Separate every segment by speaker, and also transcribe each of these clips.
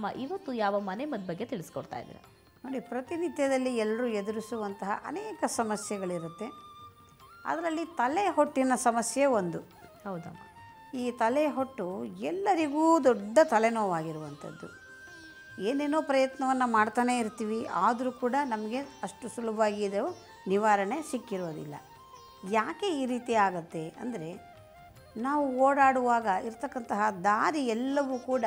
Speaker 1: ಅಮ್ಮ ಇವತ್ತು ಯಾವ ಮನೆ ಮದ್ದು ಬಗ್ಗೆ ತಿಳಿಸ್ಕೊಡ್ತಾ ಇದ್ದೀರಾ
Speaker 2: ನೋಡಿ ಪ್ರತಿನಿತ್ಯದಲ್ಲಿ ಎಲ್ಲರೂ ಎದುರಿಸುವಂತಹ ಅನೇಕ ಸಮಸ್ಯೆಗಳಿರುತ್ತೆ ಅದರಲ್ಲಿ ತಲೆ ಹೊಟ್ಟಿನ ಸಮಸ್ಯೆ ಒಂದು
Speaker 1: ಹೌದಮ್ಮ
Speaker 2: ಈ ತಲೆ ಹೊಟ್ಟು ಎಲ್ಲರಿಗೂ ದೊಡ್ಡ ತಲೆನೋವಾಗಿರುವಂಥದ್ದು ಏನೇನೋ ಪ್ರಯತ್ನವನ್ನು ಮಾಡ್ತಾನೇ ಇರ್ತೀವಿ ಆದರೂ ಕೂಡ ನಮಗೆ ಅಷ್ಟು ಸುಲಭವಾಗಿ ಇದು ನಿವಾರಣೆ ಸಿಕ್ಕಿರೋದಿಲ್ಲ ಯಾಕೆ ಈ ರೀತಿ ಆಗತ್ತೆ ಅಂದರೆ ನಾವು ಓಡಾಡುವಾಗ ಇರ್ತಕ್ಕಂತಹ ದಾರಿ ಎಲ್ಲವೂ ಕೂಡ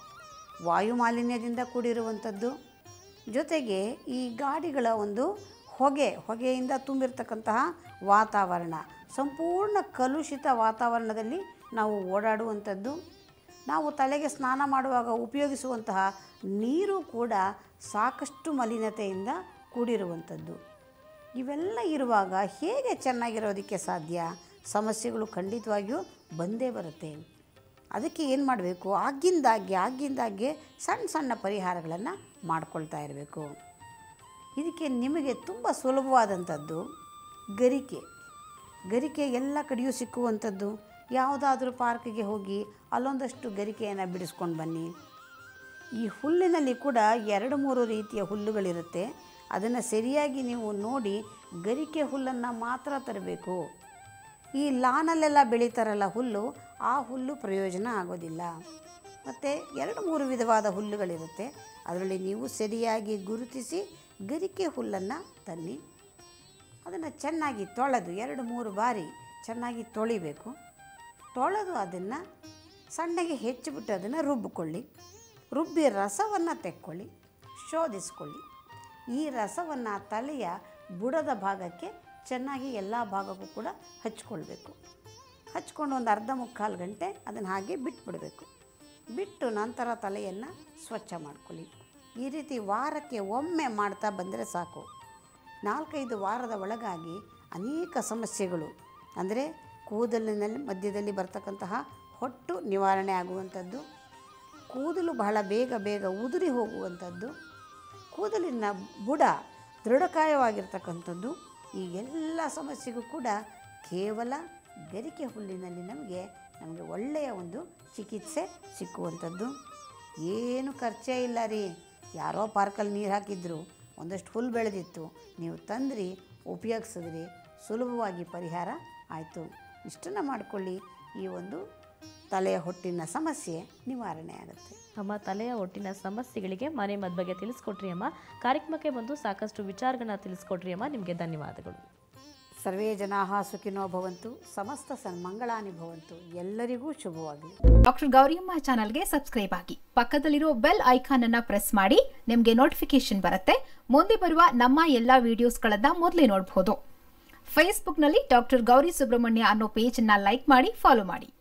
Speaker 2: ವಾಯು ಮಾಲಿನ್ಯದಿಂದ ಕೂಡಿರುವಂಥದ್ದು ಜೊತೆಗೆ ಈ ಗಾಡಿಗಳ ಒಂದು ಹೊಗೆ ಹೊಗೆಯಿಂದ ತುಂಬಿರ್ತಕ್ಕಂತಹ ವಾತಾವರಣ ಸಂಪೂರ್ಣ ಕಲುಷಿತ ವಾತಾವರಣದಲ್ಲಿ ನಾವು ಓಡಾಡುವಂಥದ್ದು ನಾವು ತಲೆಗೆ ಸ್ನಾನ ಮಾಡುವಾಗ ಉಪಯೋಗಿಸುವಂತಹ ನೀರು ಕೂಡ ಸಾಕಷ್ಟು ಮಲಿನತೆಯಿಂದ ಕೂಡಿರುವಂಥದ್ದು ಇವೆಲ್ಲ ಇರುವಾಗ ಹೇಗೆ ಚೆನ್ನಾಗಿರೋದಕ್ಕೆ ಸಾಧ್ಯ ಸಮಸ್ಯೆಗಳು ಖಂಡಿತವಾಗಿಯೂ ಬಂದೇ ಬರುತ್ತೆ ಅದಕ್ಕೆ ಏನು ಮಾಡಬೇಕು ಆಗಿಂದಾಗ್ಗೆ ಆಗಿಂದಾಗ್ಗೆ ಸಣ್ಣ ಸಣ್ಣ ಪರಿಹಾರಗಳನ್ನು ಮಾಡ್ಕೊಳ್ತಾ ಇರಬೇಕು ಇದಕ್ಕೆ ನಿಮಗೆ ತುಂಬ ಸುಲಭವಾದಂಥದ್ದು ಗರಿಕೆ ಗರಿಕೆ ಎಲ್ಲ ಕಡೆಯೂ ಸಿಕ್ಕುವಂಥದ್ದು ಯಾವುದಾದ್ರೂ ಪಾರ್ಕಿಗೆ ಹೋಗಿ ಅಲ್ಲೊಂದಷ್ಟು ಗರಿಕೆಯನ್ನು ಬಿಡಿಸ್ಕೊಂಡು ಬನ್ನಿ ಈ ಹುಲ್ಲಿನಲ್ಲಿ ಕೂಡ ಎರಡು ಮೂರು ರೀತಿಯ ಹುಲ್ಲುಗಳಿರುತ್ತೆ ಅದನ್ನು ಸರಿಯಾಗಿ ನೀವು ನೋಡಿ ಗರಿಕೆ ಹುಲ್ಲನ್ನು ಮಾತ್ರ ತರಬೇಕು ಈ ಲಾನಲ್ಲೆಲ್ಲ ಬೆಳೀತಾರಲ್ಲ ಹುಲ್ಲು ಆ ಹುಲ್ಲು ಪ್ರಯೋಜನ ಆಗೋದಿಲ್ಲ ಮತ್ತು ಎರಡು ಮೂರು ವಿಧವಾದ ಹುಲ್ಲುಗಳಿರುತ್ತೆ ಅದರಲ್ಲಿ ನೀವು ಸರಿಯಾಗಿ ಗುರುತಿಸಿ ಗರಿಕೆ ಹುಲ್ಲನ್ನು ತನ್ನಿ ಅದನ್ನು ಚೆನ್ನಾಗಿ ತೊಳೆದು ಎರಡು ಮೂರು ಬಾರಿ ಚೆನ್ನಾಗಿ ತೊಳಿಬೇಕು ತೊಳೆದು ಅದನ್ನು ಸಣ್ಣಗೆ ಹೆಚ್ಚಿಬಿಟ್ಟು ಅದನ್ನು ರುಬ್ಬಿಕೊಳ್ಳಿ ರುಬ್ಬಿ ರಸವನ್ನು ತೆಕ್ಕೊಳ್ಳಿ ಶೋಧಿಸ್ಕೊಳ್ಳಿ ಈ ರಸವನ್ನು ತಲೆಯ ಬುಡದ ಭಾಗಕ್ಕೆ ಚೆನ್ನಾಗಿ ಎಲ್ಲ ಭಾಗಕ್ಕೂ ಕೂಡ ಹಚ್ಕೊಳ್ಬೇಕು ಹಚ್ಕೊಂಡು ಒಂದು ಅರ್ಧ ಮುಕ್ಕಾಲು ಗಂಟೆ ಅದನ್ನು ಹಾಗೆ ಬಿಟ್ಬಿಡಬೇಕು ಬಿಟ್ಟು ನಂತರ ತಲೆಯನ್ನು ಸ್ವಚ್ಛ ಮಾಡ್ಕೊಳ್ಳಿ ಈ ರೀತಿ ವಾರಕ್ಕೆ ಒಮ್ಮೆ ಮಾಡ್ತಾ ಬಂದರೆ ಸಾಕು ನಾಲ್ಕೈದು ವಾರದ ಒಳಗಾಗಿ ಅನೇಕ ಸಮಸ್ಯೆಗಳು ಅಂದರೆ ಕೂದಲಿನಲ್ಲಿ ಮಧ್ಯದಲ್ಲಿ ಬರ್ತಕ್ಕಂತಹ ಹೊಟ್ಟು ನಿವಾರಣೆ ಆಗುವಂಥದ್ದು ಕೂದಲು ಬಹಳ ಬೇಗ ಬೇಗ ಉದುರಿ ಹೋಗುವಂಥದ್ದು ಕೂದಲಿನ ಬುಡ ದೃಢಕಾಯವಾಗಿರ್ತಕ್ಕಂಥದ್ದು ಈ ಎಲ್ಲ ಸಮಸ್ಯೆಗೂ ಕೂಡ ಕೇವಲ ಗರಿಕೆ ಹುಲ್ಲಿನಲ್ಲಿ ನಮಗೆ ನಮಗೆ ಒಳ್ಳೆಯ ಒಂದು ಚಿಕಿತ್ಸೆ ಸಿಕ್ಕುವಂಥದ್ದು ಏನು ಖರ್ಚೇ ಇಲ್ಲ ರೀ ಯಾರೋ ಪಾರ್ಕಲ್ಲಿ ನೀರು ಹಾಕಿದ್ರು ಒಂದಷ್ಟು ಹುಲ್ಲು ಬೆಳೆದಿತ್ತು ನೀವು ತಂದ್ರಿ ಉಪಯೋಗಿಸಿದ್ರಿ ಸುಲಭವಾಗಿ ಪರಿಹಾರ ಆಯಿತು ಇಷ್ಟನ್ನು ಮಾಡಿಕೊಳ್ಳಿ ಈ ಒಂದು ತಲೆಯ ಹೊಟ್ಟಿನ ಸಮಸ್ಯೆ ನಿವಾರಣೆ ಆಗುತ್ತೆ
Speaker 1: ಅಮ್ಮ ತಲೆಯ ಒಟ್ಟಿನ ಸಮಸ್ಯೆಗಳಿಗೆ ಮನೆ ಮದ್ದು ಬಗ್ಗೆ ತಿಳಿಸ್ಕೊಟ್ರಿ ಅಮ್ಮ ಕಾರ್ಯಕ್ರಮಕ್ಕೆ ಬಂದು ಸಾಕಷ್ಟು ವಿಚಾರಗಳನ್ನ ತಿಳಿಸ್ಕೊಟ್ರಿ ಅಮ್ಮ ನಿಮಗೆ ಧನ್ಯವಾದಗಳು
Speaker 2: ಸರ್ವೇ ಜನಾ ಸುಖಿನೋ ಭವಂತು ಸಮಸ್ತ ಸನ್ಮಂಗಳಾನಿ ಭವಂತು ಎಲ್ಲರಿಗೂ ಶುಭವಾಗಲಿ
Speaker 3: ಡಾಕ್ಟರ್ ಗೌರಿಯಮ್ಮ ಚಾನಲ್ಗೆ ಸಬ್ಸ್ಕ್ರೈಬ್ ಆಗಿ ಪಕ್ಕದಲ್ಲಿರೋ ಬೆಲ್ ಐಕಾನ್ ಅನ್ನ ಪ್ರೆಸ್ ಮಾಡಿ ನಿಮಗೆ ನೋಟಿಫಿಕೇಶನ್ ಬರುತ್ತೆ ಮುಂದೆ ಬರುವ ನಮ್ಮ ಎಲ್ಲಾ ವಿಡಿಯೋಸ್ಗಳನ್ನ ಮೊದಲೇ ನೋಡಬಹುದು ಫೇಸ್ಬುಕ್ನಲ್ಲಿ ಡಾಕ್ಟರ್ ಗೌರಿ ಸುಬ್ರಹ್ಮಣ್ಯ ಅನ್ನೋ ಪೇಜ್ ಅನ್ನ ಲೈಕ್ ಮಾಡಿ ಫಾಲೋ ಮಾಡಿ